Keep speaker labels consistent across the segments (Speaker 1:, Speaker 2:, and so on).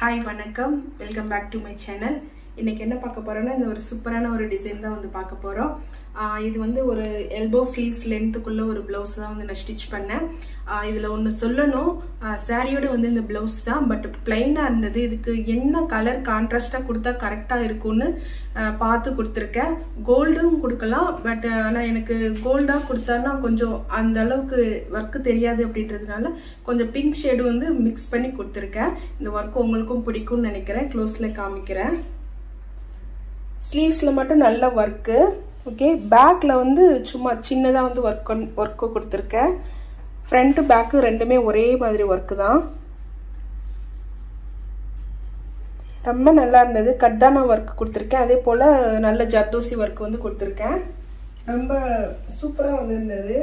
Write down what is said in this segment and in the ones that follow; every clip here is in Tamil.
Speaker 1: ஹாய் வணக்கம் welcome back to my channel இன்னைக்கு என்ன பார்க்க போறோம்னா இந்த ஒரு சூப்பரான ஒரு டிசைன் தான் வந்து பார்க்க போறோம் ஆஹ் இது வந்து ஒரு எல்போ ஸ்லீவ்ஸ் லென்த்துக்குள்ள ஒரு பிளவுஸ் தான் வந்து நான் ஸ்டிச் பண்ணேன் ஆஹ் இதுல ஒன்று சொல்லணும் சாரியோட வந்து இந்த பிளவுஸ் தான் பட் பிளைனா இருந்தது இதுக்கு என்ன கலர் கான்ட்ராஸ்டா கொடுத்தா கரெக்டா இருக்கும்னு ஆஹ் பார்த்து கொடுத்துருக்கேன் கோல்டும் கொடுக்கலாம் பட் ஆனால் எனக்கு கோல்டா கொடுத்தான்னா கொஞ்சம் அந்த அளவுக்கு ஒர்க்கு தெரியாது அப்படின்றதுனால கொஞ்சம் பிங்க் ஷேடு வந்து மிக்ஸ் பண்ணி கொடுத்துருக்கேன் இந்த ஒர்க் உங்களுக்கும் பிடிக்கும்னு நினைக்கிறேன் க்ளோஸ்ல காமிக்கிறேன் ஸ்லீவ்ஸில் மட்டும் நல்ல ஒர்க்கு ஓகே பேக்கில் வந்து சும்மா சின்னதாக வந்து ஒர்க் ஒர்க்கு கொடுத்துருக்கேன் ஃப்ரண்ட்டு பேக்கு ரெண்டுமே ஒரே மாதிரி ஒர்க்கு தான் ரொம்ப நல்லா இருந்தது கட்டான ஒர்க் கொடுத்துருக்கேன் அதே போல் நல்ல ஜர்தோசி ஒர்க் வந்து கொடுத்துருக்கேன் ரொம்ப சூப்பராக வந்து இருந்தது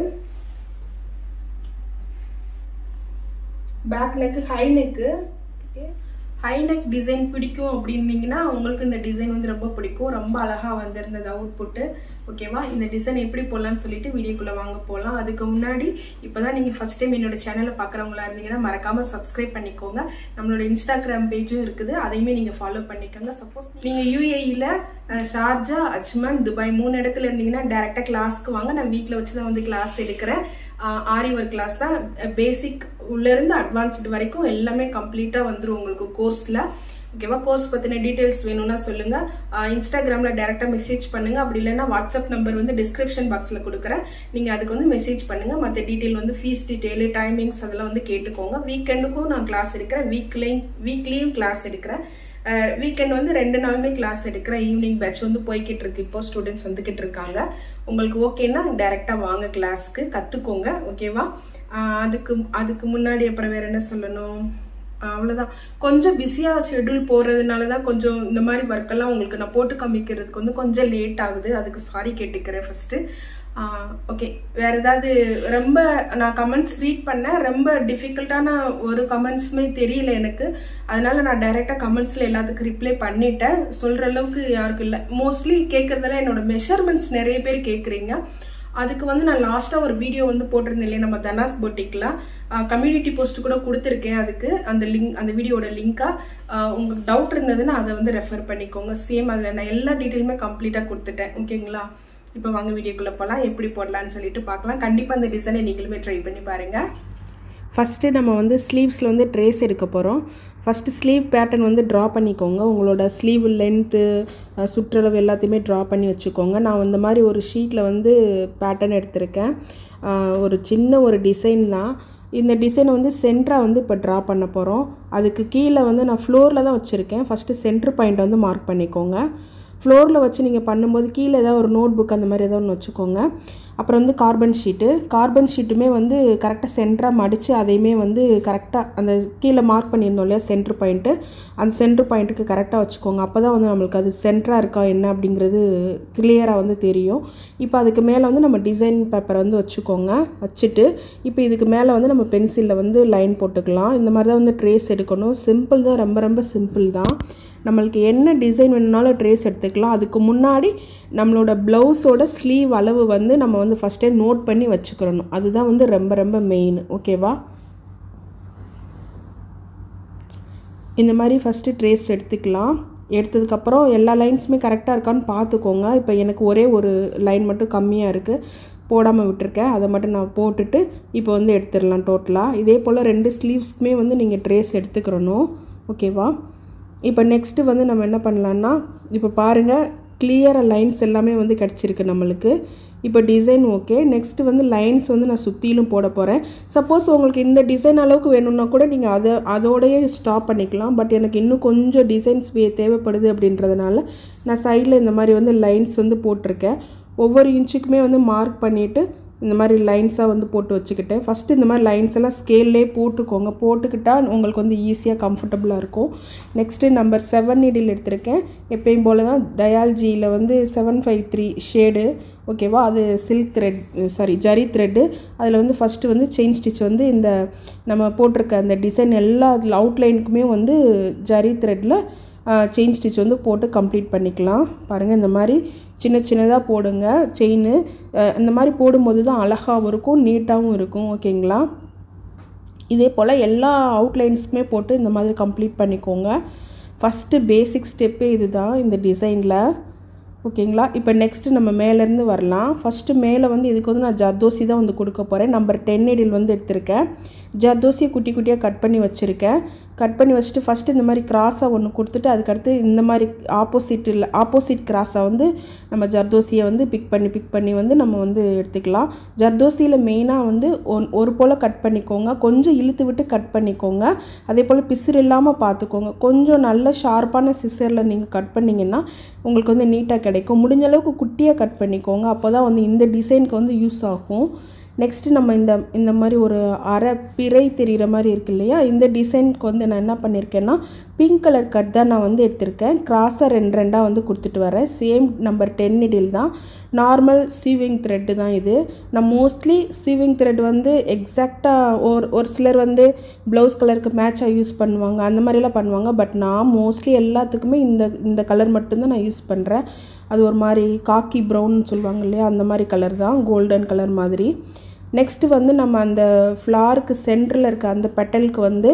Speaker 1: back neck high neck okay high neck design பிடிக்கும் அப்படின்னீங்கன்னா உங்களுக்கு இந்த டிசைன் வந்து ரொம்ப பிடிக்கும் ரொம்ப அழகாக வந்திருந்தது அவுட் புட்டு ஓகேவா இந்த டிசைன் எப்படி போடலான்னு சொல்லிட்டு வீடியோக்குள்ளே வாங்க போகலாம் அதுக்கு முன்னாடி இப்போ தான் நீங்கள் ஃபஸ்ட் டைம் என்னோட சேனலை பார்க்குறவங்களா இருந்தீங்கன்னா மறக்காமல் சப்ஸ்கிரைப் பண்ணிக்கோங்க நம்மளோட இன்ஸ்டாகிராம் பேஜும் இருக்குது அதையுமே நீங்கள் ஃபாலோ பண்ணிக்கோங்க சப்போஸ் நீங்கள் யூஏஇயில் ஷார்ஜா அஜ்மான் துபாய் மூணு இடத்துல இருந்தீங்கன்னா டேரெக்டாக கிளாஸ்க்கு வாங்க நான் வீட்டில் வச்சு தான் வந்து கிளாஸ் எடுக்கிறேன் ஆரி ஒர்க் கிளாஸ் தான் பேசிக் உள்ளேருந்து அட்வான்ஸ்டு வரைக்கும் எல்லாமே கம்ப்ளீட்டாக வந்துடும் உங்களுக்கு கோர்ஸில் ஓகேவா கோர்ஸ் பற்றின டீட்டெயில்ஸ் வேணும்னா சொல்லுங்கள் இன்ஸ்டாகிராமில் டேரெக்டாக மெசேஜ் பண்ணுங்கள் அப்படி இல்லைன்னா வாட்ஸ்அப் நம்பர் வந்து டிஸ்கிரிப்ஷன் பாக்ஸில் கொடுக்குறேன் நீங்கள் அதுக்கு வந்து மெசேஜ் பண்ணுங்கள் மற்ற டீட்டெயில் வந்து ஃபீஸ் டீட்டெயிலு டைமிங்ஸ் அதெல்லாம் வந்து கேட்டுக்கோங்க வீக்கெண்டுக்கும் நான் கிளாஸ் எடுக்கிறேன் வீக்லேயும் வீக்லியும் கிளாஸ் எடுக்கிறேன் வீக்கெண்ட் வந்து ரெண்டு நாளுமே கிளாஸ் எடுக்கிறேன் ஈவினிங் பேட்ச் வந்து போய்கிட்டு இருக்கு இப்போ ஸ்டூடெண்ட்ஸ் வந்துக்கிட்டு இருக்காங்க உங்களுக்கு ஓகேன்னா டைரெக்டாக வாங்க கிளாஸ்க்கு கற்றுக்கோங்க ஓகேவா அதுக்கு அதுக்கு முன்னாடி அப்புறம் வேற என்ன சொல்லணும் அவ்வளோதான் கொஞ்சம் பிஸியாக ஷெட்யூல் போகிறதுனால தான் கொஞ்சம் இந்த மாதிரி ஒர்க்கெல்லாம் உங்களுக்கு நான் போட்டு காமிக்கிறதுக்கு வந்து கொஞ்சம் லேட் ஆகுது அதுக்கு சாரி கேட்டுக்கிறேன் ஃபஸ்ட்டு ஓகே வேற ஏதாவது ரொம்ப நான் கமெண்ட்ஸ் ரீட் பண்ணேன் ரொம்ப டிஃபிகல்ட்டான ஒரு கமெண்ட்ஸுமே தெரியல எனக்கு அதனால நான் டைரெக்டாக கமெண்ட்ஸில் எல்லாத்துக்கும் ரிப்ளை பண்ணிட்டேன் சொல்கிற அளவுக்கு யாருக்கும் இல்லை மோஸ்ட்லி கேட்குறதெல்லாம் என்னோட மெஷர்மெண்ட்ஸ் நிறைய பேர் கேட்குறீங்க அதுக்கு வந்து நான் லாஸ்ட்டாக ஒரு வீடியோ வந்து போட்டிருந்தேன் இல்லையா நம்ம தனாஸ் பொட்டிக்கில் கம்யூனிட்டி போஸ்ட் கூட கொடுத்துருக்கேன் அதுக்கு அந்த லிங்க் அந்த வீடியோட லிங்காக உங்களுக்கு டவுட் இருந்ததுன்னா அதை வந்து ரெஃபர் பண்ணிக்கோங்க சேம் அதில் நான் எல்லா டீட்டெயிலுமே கம்ப்ளீட்டாக கொடுத்துட்டேன் ஓகேங்களா இப்போ வாங்க வீடியோக்குள்ளே போகலாம் எப்படி போடலான்னு சொல்லிட்டு பார்க்கலாம் கண்டிப்பாக அந்த டிசைனை நீங்களுமே ட்ரை பண்ணி பாருங்கள்
Speaker 2: ஃபஸ்ட்டு நம்ம வந்து ஸ்லீவ்ஸில் வந்து ட்ரேஸ் எடுக்க போகிறோம் ஃபஸ்ட்டு ஸ்லீவ் பேட்டர்ன் வந்து ட்ரா பண்ணிக்கோங்க உங்களோட ஸ்லீவ் லென்த்து சுற்றளவு எல்லாத்தையுமே ட்ரா பண்ணி வச்சுக்கோங்க நான் இந்த மாதிரி ஒரு ஷீட்டில் வந்து பேட்டர்ன் எடுத்திருக்கேன் ஒரு சின்ன ஒரு டிசைன் தான் இந்த டிசைனை வந்து சென்டராக வந்து இப்போ ட்ரா பண்ண போகிறோம் அதுக்கு கீழே வந்து நான் ஃப்ளோரில் தான் வச்சுருக்கேன் ஃபஸ்ட்டு சென்ட்ரு பாயிண்ட் வந்து மார்க் பண்ணிக்கோங்க ஃப்ளோரில் வச்சு நீங்கள் பண்ணும்போது கீழே ஏதாவது ஒரு நோட் புக் அந்த மாதிரி ஏதோ ஒன்று வச்சுக்கோங்க அப்புறம் வந்து கார்பன் ஷீட்டு கார்பன் ஷீட்டுமே வந்து கரெக்டாக சென்டராக மடித்து அதையுமே வந்து கரெக்டாக அந்த கீழே மார்க் பண்ணியிருந்தோம் இல்லையா சென்ட்ரு பாயிண்ட்டு அந்த சென்ட்ரு பாயிண்ட்டுக்கு கரெக்டாக வச்சுக்கோங்க அப்போ தான் வந்து நம்மளுக்கு அது சென்டராக இருக்கா என்ன அப்படிங்கிறது கிளியராக வந்து தெரியும் இப்போ அதுக்கு மேலே வந்து நம்ம டிசைன் பேப்பரை வந்து வச்சுக்கோங்க வச்சுட்டு இப்போ இதுக்கு மேலே வந்து நம்ம பென்சிலில் வந்து லைன் போட்டுக்கலாம் இந்த மாதிரி தான் வந்து ட்ரேஸ் எடுக்கணும் சிம்பிள் தான் ரொம்ப ரொம்ப சிம்பிள் தான் நம்மளுக்கு என்ன டிசைன் வேணுனாலும் ட்ரேஸ் எடுத்துக்கலாம் அதுக்கு முன்னாடி நம்மளோட ப்ளவுஸோட ஸ்லீவ் அளவு வந்து நம்ம வந்து ஃபஸ்ட்டே நோட் பண்ணி வச்சுக்கிறணும் அதுதான் வந்து ரொம்ப ரொம்ப மெயின் ஓகேவா இந்த மாதிரி ஃபஸ்ட்டு ட்ரேஸ் எடுத்துக்கலாம் எடுத்ததுக்கப்புறம் எல்லா லைன்ஸுமே கரெக்டாக இருக்கான்னு பார்த்துக்கோங்க இப்போ எனக்கு ஒரே ஒரு லைன் மட்டும் கம்மியாக இருக்குது போடாமல் விட்டுருக்கேன் அதை மட்டும் நான் போட்டுட்டு இப்போ வந்து எடுத்துடலாம் டோட்டலாக இதே போல் ரெண்டு ஸ்லீவ்ஸ்க்குமே வந்து நீங்கள் ட்ரேஸ் எடுத்துக்கிறணும் ஓகேவா இப்போ நெக்ஸ்ட்டு வந்து நம்ம என்ன பண்ணலான்னா இப்போ பாருங்கள் கிளியராக லைன்ஸ் எல்லாமே வந்து கிடச்சிருக்கு நம்மளுக்கு இப்போ டிசைன் ஓகே நெக்ஸ்ட்டு வந்து லைன்ஸ் வந்து நான் சுற்றிலும் போட போகிறேன் சப்போஸ் உங்களுக்கு இந்த டிசைன் அளவுக்கு வேணும்னா கூட நீங்கள் அதை அதோடையே ஸ்டாப் பண்ணிக்கலாம் பட் எனக்கு இன்னும் கொஞ்சம் டிசைன்ஸ் தேவைப்படுது அப்படின்றதுனால நான் சைடில் இந்த மாதிரி வந்து லைன்ஸ் வந்து போட்டிருக்கேன் ஒவ்வொரு இன்ச்சுக்குமே வந்து மார்க் பண்ணிவிட்டு இந்த மாதிரி லைன்ஸாக வந்து போட்டு வச்சுக்கிட்டேன் ஃபஸ்ட்டு இந்த மாதிரி லைன்ஸ் எல்லாம் ஸ்கேல்லே போட்டுக்கோங்க போட்டுக்கிட்டால் உங்களுக்கு வந்து ஈஸியாக கம்ஃபர்டபுளாக இருக்கும் நெக்ஸ்ட்டு நம்பர் செவன் நீடில் எடுத்திருக்கேன் எப்பயும் போல் தான் டயால்ஜியில் வந்து செவன் ஃபைவ் த்ரீ ஷேடு ஓகேவா அது silk thread sorry zari thread அதில் வந்து ஃபஸ்ட்டு வந்து செயின் ஸ்டிச் வந்து இந்த நம்ம போட்டிருக்க அந்த டிசைன் எல்லா அதில் அவுட்லைனுக்குமே வந்து ஜரி த்ரெட்டில் செயின் ஸ்டிச் வந்து போட்டு கம்ப்ளீட் பண்ணிக்கலாம் பாருங்கள் இந்த மாதிரி சின்ன சின்னதாக போடுங்க செயின் இந்த மாதிரி போடும்போது தான் அழகாகவும் இருக்கும் நீட்டாகவும் இருக்கும் ஓகேங்களா இதே போல் எல்லா அவுட்லைன்ஸுமே போட்டு இந்த மாதிரி கம்ப்ளீட் பண்ணிக்கோங்க ஃபஸ்ட்டு பேசிக் ஸ்டெப்பே இது தான் இந்த டிசைனில் ஓகேங்களா இப்போ நெக்ஸ்ட்டு நம்ம மேலேருந்து வரலாம் ஃபஸ்ட்டு மேலே வந்து இதுக்கு வந்து நான் ஜர்தோசி தான் வந்து கொடுக்க போகிறேன் நம்பர் டென் நீடில் வந்து எடுத்திருக்கேன் ஜர்தோசியை குட்டி குட்டியாக கட் பண்ணி வச்சுருக்கேன் கட் பண்ணி வச்சுட்டு ஃபஸ்ட்டு இந்த மாதிரி கிராஸாக ஒன்று கொடுத்துட்டு அதுக்கடுத்து இந்த மாதிரி ஆப்போசிட்டில் ஆப்போசிட் கிராஸாக வந்து நம்ம ஜர்தோசியை வந்து பிக் பண்ணி பிக் பண்ணி வந்து நம்ம வந்து எடுத்துக்கலாம் ஜர்தோசியில் மெயினாக வந்து ஒன் ஒரு போல் கட் பண்ணிக்கோங்க கொஞ்சம் இழுத்து விட்டு கட் பண்ணிக்கோங்க அதே போல் பிசுறு இல்லாமல் பார்த்துக்கோங்க கொஞ்சம் நல்ல ஷார்ப்பான சிசரில் நீங்கள் கட் பண்ணிங்கன்னா உங்களுக்கு வந்து நீட்டாக கிடைக்கும் முடிஞ்ச அளவுக்கு குட்டியாக கட் பண்ணிக்கோங்க அப்போ தான் வந்து இந்த டிசைனுக்கு வந்து யூஸ் ஆகும் நெக்ஸ்ட்டு நம்ம இந்த இந்த மாதிரி ஒரு அரை பிறை தெரிகிற மாதிரி இருக்கு இல்லையா இந்த டிசைனுக்கு வந்து நான் என்ன பண்ணியிருக்கேன்னா பிங்க் கலர் கட் தான் நான் வந்து எடுத்திருக்கேன் கிராஸாக ரெண்டு ரெண்டாக வந்து கொடுத்துட்டு வரேன் சேம் நம்பர் டென் இடில் தான் நார்மல் சீவிங் த்ரெட்டு தான் இது நான் மோஸ்ட்லி சீவிங் த்ரெட் வந்து எக்ஸாக்டாக ஒரு ஒரு சிலர் வந்து ப்ளவுஸ் கலருக்கு மேட்சாக யூஸ் பண்ணுவாங்க அந்த மாதிரிலாம் பண்ணுவாங்க பட் நான் மோஸ்ட்லி எல்லாத்துக்குமே இந்த இந்த கலர் மட்டும்தான் நான் யூஸ் பண்ணுறேன் அது ஒரு மாதிரி காக்கி ப்ரௌன் சொல்லுவாங்க இல்லையா அந்த மாதிரி கலர் தான் கோல்டன் கலர் மாதிரி நெக்ஸ்ட்டு வந்து நம்ம அந்த ஃப்ளாருக்கு சென்டரில் இருக்க அந்த பெட்டலுக்கு வந்து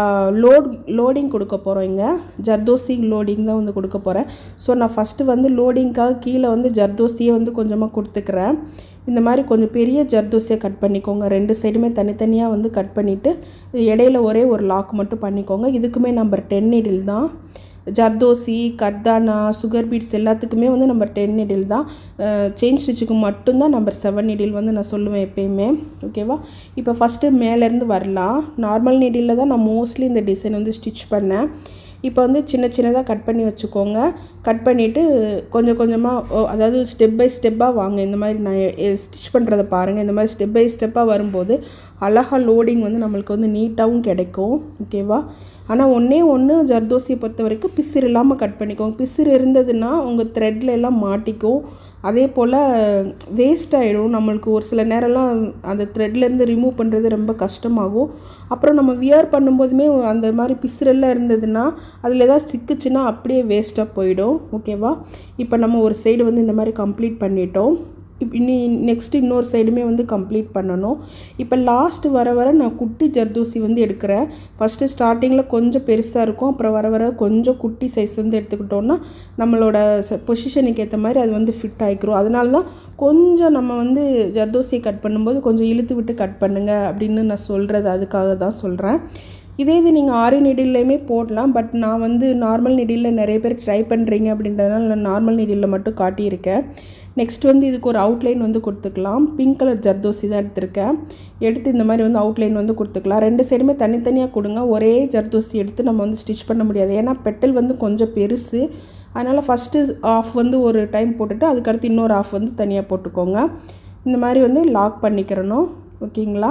Speaker 2: லோட் லோடிங் கொடுக்க போகிறோம் இங்கே ஜர்தோசி லோடிங் தான் வந்து கொடுக்க போகிறேன் ஸோ நான் ஃபஸ்ட்டு வந்து லோடிங்க்காக கீழே வந்து ஜர்தோசியை வந்து கொஞ்சமாக கொடுத்துக்கிறேன் இந்த மாதிரி கொஞ்சம் பெரிய ஜர்தோசியை கட் பண்ணிக்கோங்க ரெண்டு சைடுமே தனித்தனியாக வந்து கட் பண்ணிவிட்டு இடையில ஒரே ஒரு லாக் மட்டும் பண்ணிக்கோங்க இதுக்குமே நம்பர் டென் நீடில் தான் ஜர்தோசி கர்தானா சுகர் பீட்ஸ் எல்லாத்துக்குமே வந்து நம்பர் டென் நீடில் தான் செயின் ஸ்டிச்சுக்கு மட்டும்தான் நம்பர் செவன் நீடில் வந்து நான் சொல்லுவேன் எப்பயுமே ஓகேவா இப்போ ஃபஸ்ட்டு மேலேருந்து வரலாம் நார்மல் நீடிலில் தான் நான் மோஸ்ட்லி இந்த டிசைன் வந்து ஸ்டிச் பண்ணேன் இப்போ வந்து சின்ன சின்னதாக கட் பண்ணி வச்சுக்கோங்க கட் பண்ணிவிட்டு கொஞ்சம் கொஞ்சமாக அதாவது ஸ்டெப் பை ஸ்டெப்பாக வாங்க இந்த மாதிரி நான் ஸ்டிச் பண்ணுறதை பாருங்கள் இந்த மாதிரி ஸ்டெப் பை ஸ்டெப்பாக வரும்போது அழகாக லோடிங் வந்து நம்மளுக்கு வந்து நீட்டாகவும் கிடைக்கும் ஓகேவா ஆனால் ஒன்றே ஒன்று ஜர்தோசியை பொறுத்த வரைக்கும் பிசிறு இல்லாமல் கட் பண்ணிக்கோங்க பிசிறு இருந்ததுன்னா உங்கள் த்ரெட்ல எல்லாம் மாட்டிக்கும் அதே போல் வேஸ்ட் ஆகிடும் நம்மளுக்கு ஒரு சில நேரம்லாம் அந்த த்ரெட்லேருந்து ரிமூவ் பண்ணுறது ரொம்ப கஷ்டமாகும் அப்புறம் நம்ம வியர் பண்ணும்போதுமே அந்த மாதிரி பிசுரெல்லாம் இருந்ததுன்னா அதில் ஏதாவது சிக்குச்சுன்னா அப்படியே வேஸ்ட்டாக போயிடும் ஓகேவா இப்போ நம்ம ஒரு சைடு வந்து இந்த மாதிரி கம்ப்ளீட் பண்ணிட்டோம் இப் இனி நெக்ஸ்ட் இன்னொரு சைடுமே வந்து கம்ப்ளீட் பண்ணணும் இப்போ லாஸ்ட்டு வர வர நான் குட்டி ஜர்தூசி வந்து எடுக்கிறேன் ஃபஸ்ட்டு ஸ்டார்டிங்கில் கொஞ்சம் பெருசாக இருக்கும் அப்புறம் வர வர கொஞ்சம் குட்டி சைஸ் வந்து எடுத்துக்கிட்டோன்னா நம்மளோட பொசிஷனுக்கு ஏற்ற மாதிரி அது வந்து ஃபிட் ஆகிக்கிறோம் அதனால தான் கொஞ்சம் நம்ம வந்து ஜர்தோசியை கட் பண்ணும்போது கொஞ்சம் இழுத்து விட்டு கட் பண்ணுங்கள் அப்படின்னு நான் சொல்கிறது அதுக்காக தான் சொல்கிறேன் இதே இது நீங்கள் ஆரி நெடில்லையுமே போடலாம் பட் நான் வந்து நார்மல் நெடிலில் நிறைய பேர் ட்ரை பண்ணுறீங்க அப்படின்றதுனால நான் நார்மல் நெடிலில் மட்டும் காட்டியிருக்கேன் நெக்ஸ்ட் வந்து இதுக்கு ஒரு அவுட்லைன் வந்து கொடுத்துக்கலாம் பிங்க் கலர் ஜர்தோசி தான் எடுத்திருக்கேன் எடுத்து இந்த மாதிரி வந்து அவுட்லைன் வந்து கொடுத்துக்கலாம் ரெண்டு சைடுமே தனித்தனியாக கொடுங்க ஒரே ஜர்தோசி எடுத்து நம்ம வந்து ஸ்டிச் பண்ண முடியாது ஏன்னா பெட்டல் வந்து கொஞ்சம் பெருசு அதனால் ஃபஸ்ட்டு ஆஃப் வந்து ஒரு டைம் போட்டுட்டு அதுக்கடுத்து இன்னொரு ஆஃப் வந்து தனியாக போட்டுக்கோங்க இந்த மாதிரி வந்து லாக் பண்ணிக்கிறணும் ஓகேங்களா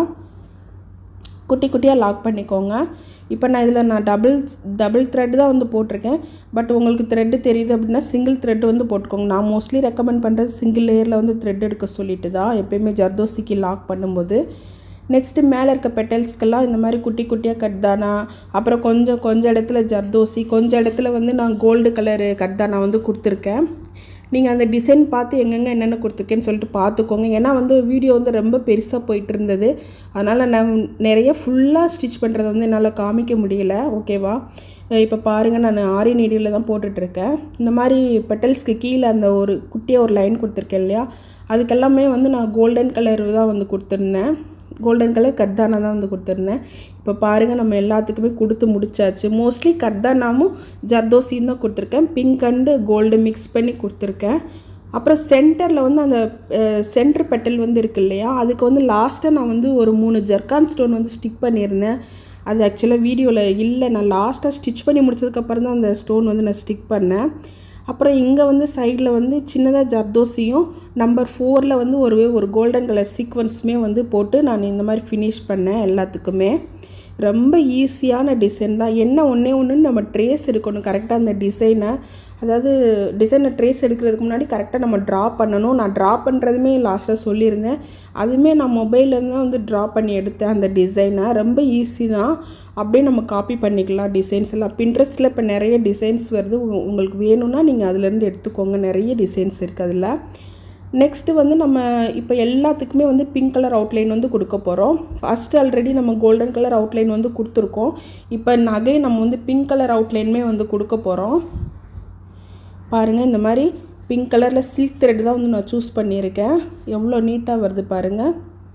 Speaker 2: குட்டி குட்டியாக லாக் பண்ணிக்கோங்க இப்போ நான் இதில் நான் டபுள் டபுள் த்ரெட் தான் வந்து போட்டிருக்கேன் பட் உங்களுக்கு த்ரெட்டு தெரியுது அப்படின்னா சிங்கிள் த்ரெட் வந்து போட்டுக்கோங்க நான் மோஸ்ட்லி ரெக்கமெண்ட் பண்ணுறது சிங்கிள் லேயரில் வந்து த்ரெட் எடுக்க சொல்லிட்டு தான் எப்பயுமே ஜர்தோசிக்கு லாக் பண்ணும்போது நெக்ஸ்ட்டு மேலே இருக்க பெட்டல்ஸ்க்கெல்லாம் இந்த மாதிரி குட்டி குட்டியாக கட்தானா அப்புறம் கொஞ்சம் கொஞ்சம் இடத்துல ஜர்தோசி கொஞ்சம் இடத்துல வந்து நான் கோல்டு கலரு கட்தானா வந்து கொடுத்துருக்கேன் நீங்கள் அந்த டிசைன் பார்த்து எங்கெங்கே என்னென்ன கொடுத்துருக்கேன்னு சொல்லிட்டு பார்த்துக்கோங்க ஏன்னா வந்து வீடியோ வந்து ரொம்ப பெருசாக போயிட்டு இருந்தது அதனால் நான் நிறைய ஃபுல்லாக ஸ்டிச் பண்ணுறதை வந்து என்னால் காமிக்க முடியல ஓகேவா இப்போ பாருங்கள் நான் ஆரி நீடியில் தான் போட்டுட்ருக்கேன் இந்த மாதிரி பெட்டல்ஸ்க்கு கீழே அந்த ஒரு குட்டியாக ஒரு லைன் கொடுத்துருக்கேன் இல்லையா அதுக்கெல்லாமே வந்து நான் கோல்டன் கலர் தான் வந்து கொடுத்துருந்தேன் கோல்டன் கலர் கர்தானா தான் வந்து கொடுத்துருந்தேன் இப்போ பாருங்கள் நம்ம எல்லாத்துக்குமே கொடுத்து முடிச்சாச்சு மோஸ்ட்லி கர்தானாமும் ஜர்தோசியும் தான் கொடுத்துருக்கேன் பிங்க் அண்டு கோல்டு மிக்ஸ் பண்ணி கொடுத்துருக்கேன் அப்புறம் சென்டரில் வந்து அந்த சென்டர் பெட்டல் வந்து இருக்கு இல்லையா அதுக்கு வந்து லாஸ்ட்டாக நான் வந்து ஒரு மூணு ஜர்கான் ஸ்டோன் வந்து ஸ்டிக் பண்ணியிருந்தேன் அது ஆக்சுவலாக வீடியோவில் இல்லை நான் லாஸ்ட்டாக ஸ்டிச் பண்ணி முடிச்சதுக்கப்புறம் தான் அந்த ஸ்டோன் வந்து நான் ஸ்டிக் பண்ணேன் அப்புறம் இங்கே வந்து சைடில் வந்து சின்னதாக ஜர்தோசியும் நம்பர் ஃபோரில் வந்து ஒரு ஒரு கோல்டன் கலர் சீக்வன்ஸுமே வந்து போட்டு நான் இந்த மாதிரி ஃபினிஷ் பண்ணேன் எல்லாத்துக்குமே ரொம்ப ஈஸியான டிசைன் தான் என்ன ஒன்றே ஒன்றுன்னு நம்ம ட்ரேஸ் எடுக்கணும் கரெக்டாக அந்த டிசைனை அதாவது டிசைனை ட்ரேஸ் எடுக்கிறதுக்கு முன்னாடி கரெக்டாக நம்ம ட்ரா பண்ணணும் நான் ட்ரா பண்ணுறதுமே லாஸ்ட்டாக சொல்லியிருந்தேன் அதுவுமே நான் மொபைல்லேருந்து தான் வந்து ட்ரா பண்ணி எடுத்தேன் அந்த டிசைனை ரொம்ப ஈஸி தான் அப்படியே நம்ம காப்பி பண்ணிக்கலாம் டிசைன்ஸ் எல்லாம் பின்ட்ரெஸ்ட்டில் இப்போ நிறைய டிசைன்ஸ் வருது உங்களுக்கு வேணும்னா நீங்கள் அதுலேருந்து எடுத்துக்கோங்க நிறைய டிசைன்ஸ் இருக்குது அதில் நெக்ஸ்ட்டு வந்து நம்ம இப்போ எல்லாத்துக்குமே வந்து பிங்க் கலர் அவுட்லைன் வந்து கொடுக்க போகிறோம் ஃபஸ்ட்டு ஆல்ரெடி நம்ம கோல்டன் கலர் அவுட்லைன் வந்து கொடுத்துருக்கோம் இப்போ நகை நம்ம வந்து பிங்க் கலர் அவுட்லைனுமே வந்து கொடுக்க போகிறோம் பாருங்கள் இந்த மாதிரி பிங்க் கலரில் சில்க் த்ரெட் தான் வந்து நான் சூஸ் பண்ணியிருக்கேன் எவ்வளோ நீட்டாக வருது பாருங்கள்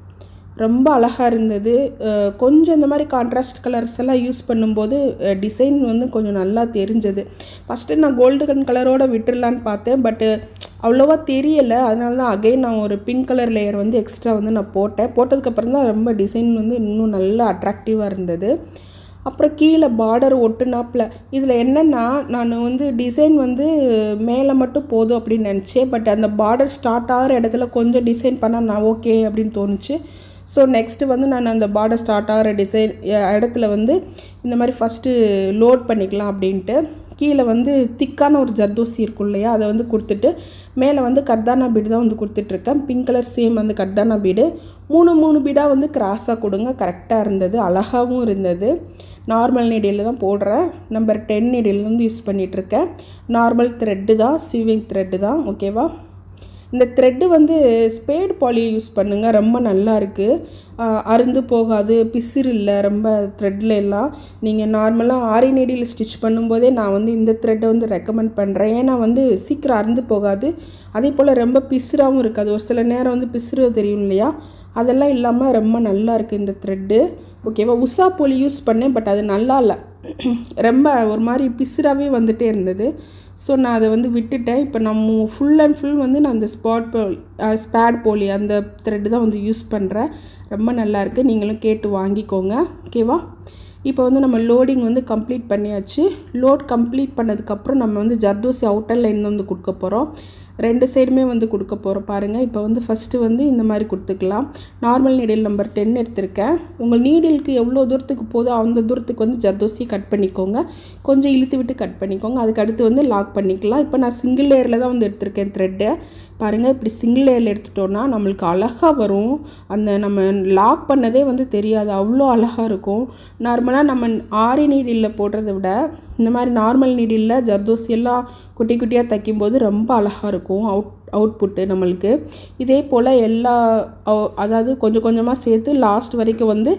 Speaker 2: ரொம்ப அழகாக இருந்தது அஹ் கொஞ்சம் இந்த மாதிரி கான்ட்ராஸ்ட் கலர்ஸ் எல்லாம் யூஸ் பண்ணும்போது டிசைன் வந்து கொஞ்சம் நல்லா தெரிஞ்சது ஃபஸ்ட்டு நான் கோல்டன் கலரோட விட்டுடலான்னு பார்த்தேன் பட்டு அவ்வளோவா தெரியலை அதனால தான் அகைன் நான் ஒரு பிங்க் கலர் லேயர் வந்து எக்ஸ்ட்ரா வந்து நான் போட்டேன் போட்டதுக்கப்புறம் தான் ரொம்ப டிசைன் வந்து இன்னும் நல்லா அட்ராக்டிவாக இருந்தது அப்புறம் கீழே பார்டர் ஒட்டுனாப்பில் இதில் என்னென்னா நான் வந்து டிசைன் வந்து மேலே மட்டும் போதும் அப்படின்னு நினச்சேன் பட் அந்த பார்டர் ஸ்டார்ட் ஆகிற இடத்துல கொஞ்சம் டிசைன் பண்ணால் நான் ஓகே அப்படின்னு தோணுச்சு ஸோ நெக்ஸ்ட்டு வந்து நான் அந்த பார்டர் ஸ்டார்ட் ஆகிற டிசைன் இடத்துல வந்து இந்த மாதிரி ஃபஸ்ட்டு லோட் பண்ணிக்கலாம் அப்படின்ட்டு கீழே வந்து திக்கான ஒரு ஜர்தோசி இருக்கும் இல்லையா அதை வந்து கொடுத்துட்டு மேலே வந்து கர்தானா பீடு தான் வந்து கொடுத்துட்ருக்கேன் பிங்க் கலர் சேம் அந்த கர்தானா பீடு மூணு மூணு பீடாக வந்து கிராஸாக கொடுங்க கரெக்டாக இருந்தது அழகாகவும் இருந்தது நார்மல் நீடியில் தான் போடுறேன் நம்பர் டென் நீடியில் வந்து யூஸ் பண்ணிகிட்ருக்கேன் நார்மல் த்ரெட்டு தான் ஸ்விவிங் த்ரெட்டு தான் ஓகேவா இந்த த்ரெட்டு வந்து ஸ்பேட் பாலியை யூஸ் பண்ணுங்கள் ரொம்ப நல்லா இருக்குது அருந்து போகாது பிசிறு இல்லை ரொம்ப த்ரெட்டில் எல்லாம் நீங்கள் நார்மலாக ஆரி நீடியில் ஸ்டிச் பண்ணும்போதே நான் வந்து இந்த த்ரெட்டை வந்து ரெக்கமெண்ட் பண்ணுறேன் ஏன்னா வந்து சீக்கிரம் அருந்து போகாது அதே போல் ரொம்ப பிசுறாகவும் இருக்காது ஒரு சில நேரம் வந்து பிசுறு தெரியும் இல்லையா அதெல்லாம் இல்லாமல் ரொம்ப நல்லா இருக்குது இந்த த்ரெட்டு ஓகேவா உஷா போலி யூஸ் பண்ணேன் பட் அது நல்லா இல்லை ரொம்ப ஒரு மாதிரி பிசுறாகவே வந்துட்டே இருந்தது ஸோ நான் அதை வந்து விட்டுட்டேன் இப்போ நம்ம ஃபுல் அண்ட் ஃபுல் வந்து நான் அந்த ஸ்பாட் போல் ஸ்பேட் போலி அந்த த்ரெட்டு தான் வந்து யூஸ் பண்ணுறேன் ரொம்ப நல்லாயிருக்கு நீங்களும் கேட்டு வாங்கிக்கோங்க ஓகேவா இப்போ வந்து நம்ம லோடிங் வந்து கம்ப்ளீட் பண்ணியாச்சு லோட் கம்ப்ளீட் பண்ணதுக்கப்புறம் நம்ம வந்து ஜர்தோசி அவுட்டர் லைன் வந்து கொடுக்க போகிறோம் ரெண்டு சைடுமே வந்து கொடுக்க போகிறோம் பாருங்கள் இப்போ வந்து ஃபஸ்ட்டு வந்து இந்த மாதிரி கொடுத்துக்கலாம் நார்மல் நீடில் நம்பர் டென் எடுத்திருக்கேன் உங்கள் நீடிலுக்கு எவ்வளோ தூரத்துக்கு போதோ அந்த தூரத்துக்கு வந்து ஜர்தோசி கட் பண்ணிக்கோங்க கொஞ்சம் இழுத்து விட்டு கட் பண்ணிக்கோங்க அதுக்கு அடுத்து வந்து லாக் பண்ணிக்கலாம் இப்போ நான் சிங்கிள் லேயரில் தான் வந்து எடுத்திருக்கேன் த்ரெட்டு பாருங்கள் இப்படி சிங்கிள் லேயரில் எடுத்துட்டோன்னா நம்மளுக்கு அழகாக வரும் அந்த நம்ம லாக் பண்ணதே வந்து தெரியாது அவ்வளோ அழகாக இருக்கும் நார்மலாக நம்ம ஆரி நீடிலில் போடுறத விட இந்த மாதிரி நார்மல் நீடிலில் ஜர்தோசி எல்லாம் குட்டி குட்டியாக தைக்கும்போது ரொம்ப அழகாக இருக்கும் அவுட் அவுட்புட்டு நம்மளுக்கு இதே போல் எல்லா அவு- அதாவது கொஞ்சம் கொஞ்சமாக சேர்த்து லாஸ்ட் வரைக்கும் வந்து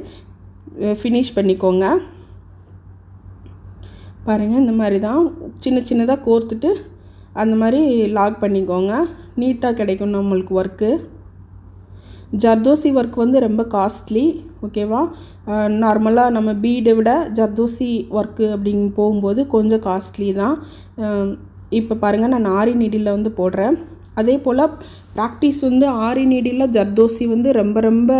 Speaker 2: ஃபினிஷ் பண்ணிக்கோங்க பாருங்கள் இந்த மாதிரி தான் சின்ன சின்னதாக கோர்த்துட்டு அந்த மாதிரி லாக் பண்ணிக்கோங்க நீட்டாக கிடைக்கும் நம்மளுக்கு ஒர்க்கு ஜர்தோசி ஒர்க் வந்து ரொம்ப காஸ்ட்லி ஓகேவா நார்மலாக நம்ம பீடை விட ஜர்தோசி ஒர்க்கு அப்படின்னு போகும்போது கொஞ்சம் காஸ்ட்லி தான் இப்போ பாருங்கள் நான் ஆரி நீடியில் வந்து போடுறேன் அதே போல் ப்ராக்டிஸ் வந்து ஆரி நீடியில் ஜர்தோசி வந்து ரொம்ப ரொம்ப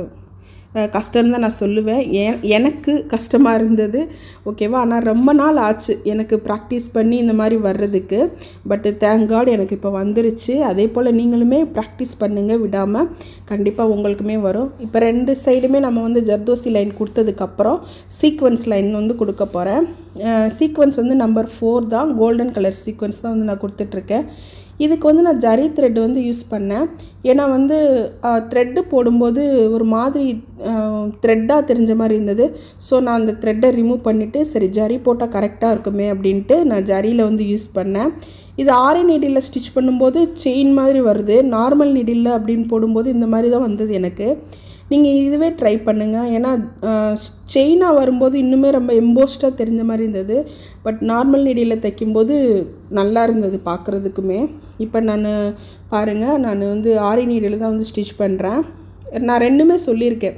Speaker 2: அஹ், கஷ்டம் தான் நான் சொல்லுவேன் ஏன் எனக்கு கஷ்டமாக இருந்தது ஓகேவா ஆனால் ரொம்ப நாள் ஆச்சு எனக்கு ப்ராக்டிஸ் பண்ணி இந்த மாதிரி வர்றதுக்கு பட்டு தேங்க் காட் எனக்கு இப்போ வந்துருச்சு அதே போல் நீங்களுமே ப்ராக்டிஸ் பண்ணுங்கள் விடாமல் கண்டிப்பாக உங்களுக்குமே வரும் இப்போ ரெண்டு சைடுமே நம்ம வந்து ஜர்தோசி லைன் கொடுத்ததுக்கப்புறம் சீக்வன்ஸ் லைன் வந்து கொடுக்க போகிறேன் சீக்வன்ஸ் வந்து நம்பர் ஃபோர் தான் கோல்டன் கலர் சீக்வன்ஸ் தான் வந்து நான் கொடுத்துட்ருக்கேன் இதுக்கு வந்து நான் ஜரி த்ரெட் வந்து யூஸ் பண்ணேன் ஏன்னா வந்து த்ரெட்டு போடும்போது ஒரு மாதிரி த்ரெட்டாக தெரிஞ்ச மாதிரி இருந்தது ஸோ நான் அந்த த்ரெட்டை ரிமூவ் பண்ணிவிட்டு சரி ஜரி போட்டால் கரெக்டாக இருக்குமே அப்படின்ட்டு நான் ஜரியில் வந்து யூஸ் பண்ணேன் இது ஆரி நீடியில் ஸ்டிச் பண்ணும்போது செயின் மாதிரி வருது நார்மல் நீடில் அப்படின்னு போடும்போது இந்த மாதிரி தான் வந்தது எனக்கு நீங்கள் இதுவே ட்ரை பண்ணுங்கள் ஏன்னா செயினாக வரும்போது இன்னுமே ரொம்ப எம்போஸ்டாக தெரிஞ்ச மாதிரி இருந்தது பட் நார்மல் நீடியில் தைக்கும்போது நல்லா இருந்தது பார்க்குறதுக்குமே இப்போ நான் பாருங்கள் நான் வந்து ஆரி நீடியில் தான் வந்து ஸ்டிச் பண்ணுறேன் நான் ரெண்டுமே சொல்லியிருக்கேன்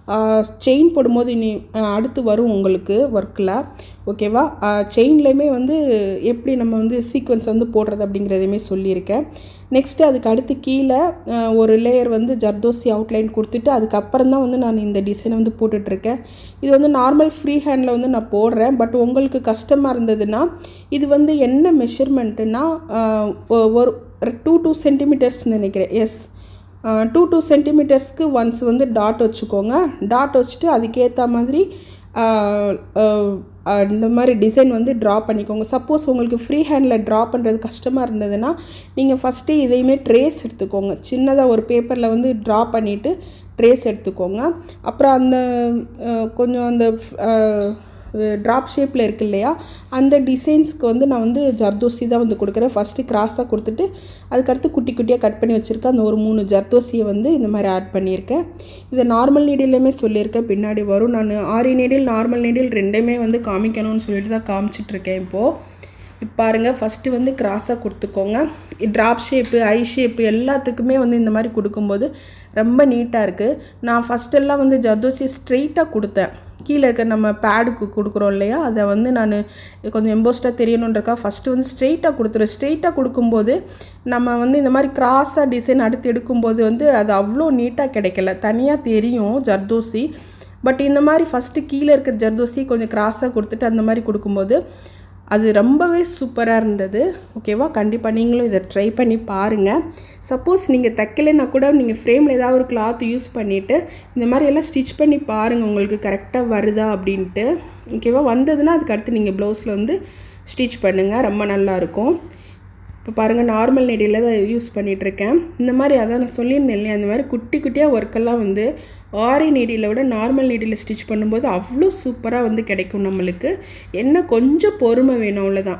Speaker 2: செயின் போடும்போது இனி ஆஹ் அடுத்து வரும் உங்களுக்கு ஒர்க்கில் ஓகேவா செயின்லேயுமே வந்து எப்படி நம்ம வந்து சீக்வன்ஸ் வந்து போடுறது அப்படிங்கிறதையுமே சொல்லியிருக்கேன் நெக்ஸ்ட்டு அதுக்கு அடுத்து கீழே ஆஹ் ஒரு லேயர் வந்து ஜர்தோசி அவுட்லைன் கொடுத்துட்டு அதுக்கப்புறம் தான் வந்து நான் இந்த டிசைனை வந்து போட்டுட்ருக்கேன் இது வந்து நார்மல் ஃப்ரீ ஹேண்டில் வந்து நான் போடுறேன் பட் உங்களுக்கு கஷ்டமாக இருந்ததுன்னா இது வந்து என்ன மெஷர்மெண்ட்டுன்னா ஒரு டூ டூ சென்டிமீட்டர்ஸ் நினைக்கிறேன் எஸ் டூ டூ சென்டிமீட்டர்ஸ்க்கு ஒன்ஸ் வந்து டாட் வச்சுக்கோங்க டாட் வச்சுட்டு அதுக்கேற்ற மாதிரி ஆஹ், ஆஹ், ஆஹ், இந்த மாதிரி டிசைன் வந்து ட்ரா பண்ணிக்கோங்க சப்போஸ் உங்களுக்கு ஃப்ரீ ஹேண்டில் ட்ரா பண்ணுறது கஷ்டமாக இருந்ததுன்னா நீங்கள் ஃபஸ்ட்டு இதையுமே ட்ரேஸ் எடுத்துக்கோங்க சின்னதாக ஒரு பேப்பரில் வந்து ட்ரா பண்ணிவிட்டு ட்ரேஸ் எடுத்துக்கோங்க அப்புறம் அந்த ஆஹ், கொஞ்சம் அந்த ட்ராப் ஷேப்பில் இருக்கு இல்லையா அந்த டிசைன்ஸ்க்கு வந்து நான் வந்து ஜர்தோசி தான் வந்து கொடுக்குறேன் ஃபஸ்ட்டு கிராஸாக கொடுத்துட்டு அதுக்கடுத்து குட்டி குட்டியாக கட் பண்ணி வச்சுருக்கேன் அந்த ஒரு மூணு ஜர்தோசியை வந்து இந்த மாதிரி ஆட் பண்ணியிருக்கேன் இதை நார்மல் நீடிலையுமே சொல்லியிருக்கேன் பின்னாடி வரும் நான் ஆரி நீடில் நார்மல் நீடில் ரெண்டுமே வந்து காமிக்கணும்னு சொல்லிட்டு தான் காமிச்சிட்ருக்கேன் இப்போது இப்போ பாருங்கள் ஃபஸ்ட்டு வந்து கிராஸாக கொடுத்துக்கோங்க ட்ராப் ஷேப்பு ஐ ஷேப்பு எல்லாத்துக்குமே வந்து இந்த மாதிரி கொடுக்கும்போது ரொம்ப நீட்டாக இருக்குது நான் ஃபஸ்ட்டெல்லாம் வந்து ஜர்தோசி ஸ்ட்ரெயிட்டாக கொடுத்தேன் கீழே இருக்க நம்ம பேடுக்கு கொடுக்குறோம் இல்லையா அதை வந்து நான் கொஞ்சம் எம்போஸ்டாக தெரியணுன்றக்கா ஃபஸ்ட்டு வந்து ஸ்ட்ரெயிட்டாக கொடுத்துருவேன் ஸ்ட்ரெயிட்டாக கொடுக்கும்போது நம்ம வந்து இந்த மாதிரி கிராஸாக டிசைன் அடுத்து எடுக்கும்போது வந்து அது அவ்வளோ நீட்டாக கிடைக்கல தனியாக தெரியும் ஜர்தோசி பட் இந்த மாதிரி ஃபஸ்ட்டு கீழே இருக்கிற ஜர்தோசி கொஞ்சம் கிராஸாக கொடுத்துட்டு அந்த மாதிரி கொடுக்கும்போது அது ரொம்பவே சூப்பராக இருந்தது ஓகேவா கண்டிப்பாக நீங்களும் இதை ட்ரை பண்ணி பாருங்கள் சப்போஸ் நீங்கள் தைக்கலைன்னா கூட நீங்கள் ஃப்ரேமில் ஏதாவது ஒரு கிளாத் யூஸ் பண்ணிவிட்டு இந்த மாதிரி எல்லாம் ஸ்டிச் பண்ணி பாருங்கள் உங்களுக்கு கரெக்டாக வருதா அப்படின்ட்டு ஓகேவா வந்ததுன்னா அதுக்கு அடுத்து நீங்கள் ப்ளவுஸில் வந்து ஸ்டிச் பண்ணுங்கள் ரொம்ப நல்லாயிருக்கும் இப்போ பாருங்கள் நார்மல் நெடியில் தான் யூஸ் பண்ணிகிட்ருக்கேன் இந்த மாதிரி அதான் நான் சொல்லியிருந்தேன் இல்லையா அந்த மாதிரி குட்டி குட்டியாக ஒர்க்கெல்லாம் வந்து ஆரி நீடியில் விட நார்மல் நீடியில் ஸ்டிச் பண்ணும்போது அவ்வளோ சூப்பராக வந்து கிடைக்கும் நம்மளுக்கு என்ன கொஞ்சம் பொறுமை வேணும் அவ்வளோதான்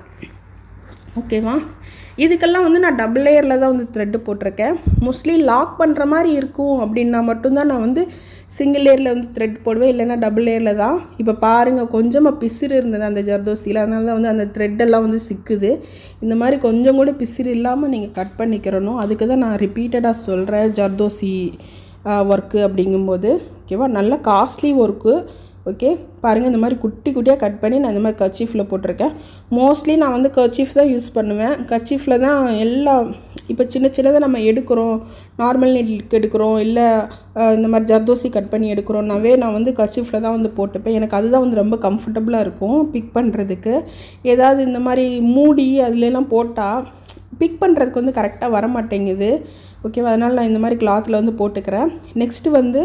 Speaker 2: ஓகேவா இதுக்கெல்லாம் வந்து நான் டபுள் லேயரில் தான் வந்து த்ரெட்டு போட்டிருக்கேன் மோஸ்ட்லி லாக் பண்ணுற மாதிரி இருக்கும் அப்படின்னா மட்டும்தான் நான் வந்து சிங்கிள் லேயரில் வந்து த்ரெட் போடுவேன் இல்லைன்னா டபுள் லேயரில் தான் இப்போ பாருங்கள் கொஞ்சமாக பிசிறு இருந்தது அந்த ஜர்தோசியில் அதனால தான் வந்து அந்த த்ரெட்டெல்லாம் வந்து சிக்குது இந்த மாதிரி கொஞ்சம் கூட பிசிறு இல்லாமல் நீங்கள் கட் பண்ணிக்கிறணும் அதுக்கு தான் நான் ரிப்பீட்டடாக சொல்கிறேன் ஜர்தோசி ஒர்க்கு அப்படிங்கும்போது ஓகேவா நல்ல காஸ்ட்லி ஒர்க்கு ஓகே பாருங்கள் இந்த மாதிரி குட்டி குட்டியாக கட் பண்ணி நான் இந்த மாதிரி கர்ச்சீஃபில் போட்டிருக்கேன் மோஸ்ட்லி நான் வந்து கர்ச்சீஃப் தான் யூஸ் பண்ணுவேன் கர்ச்சீஃபில் தான் எல்லா இப்போ சின்ன சின்னதாக நம்ம எடுக்கிறோம் நார்மல் நெல்லுக்கு எடுக்கிறோம் இல்லை இந்த மாதிரி ஜர்தோசி கட் பண்ணி எடுக்கிறோன்னாவே நான் வந்து கர்ச்சீஃபில் தான் வந்து போட்டுப்பேன் எனக்கு அதுதான் வந்து ரொம்ப கம்ஃபர்டபுளாக இருக்கும் பிக் பண்ணுறதுக்கு ஏதாவது இந்த மாதிரி மூடி அதுலலாம் போட்டால் பிக் பண்ணுறதுக்கு வந்து கரெக்டாக வர மாட்டேங்குது ஓகேவா அதனால் நான் இந்த மாதிரி கிளாத்தில் வந்து போட்டுக்கிறேன் நெக்ஸ்ட்டு வந்து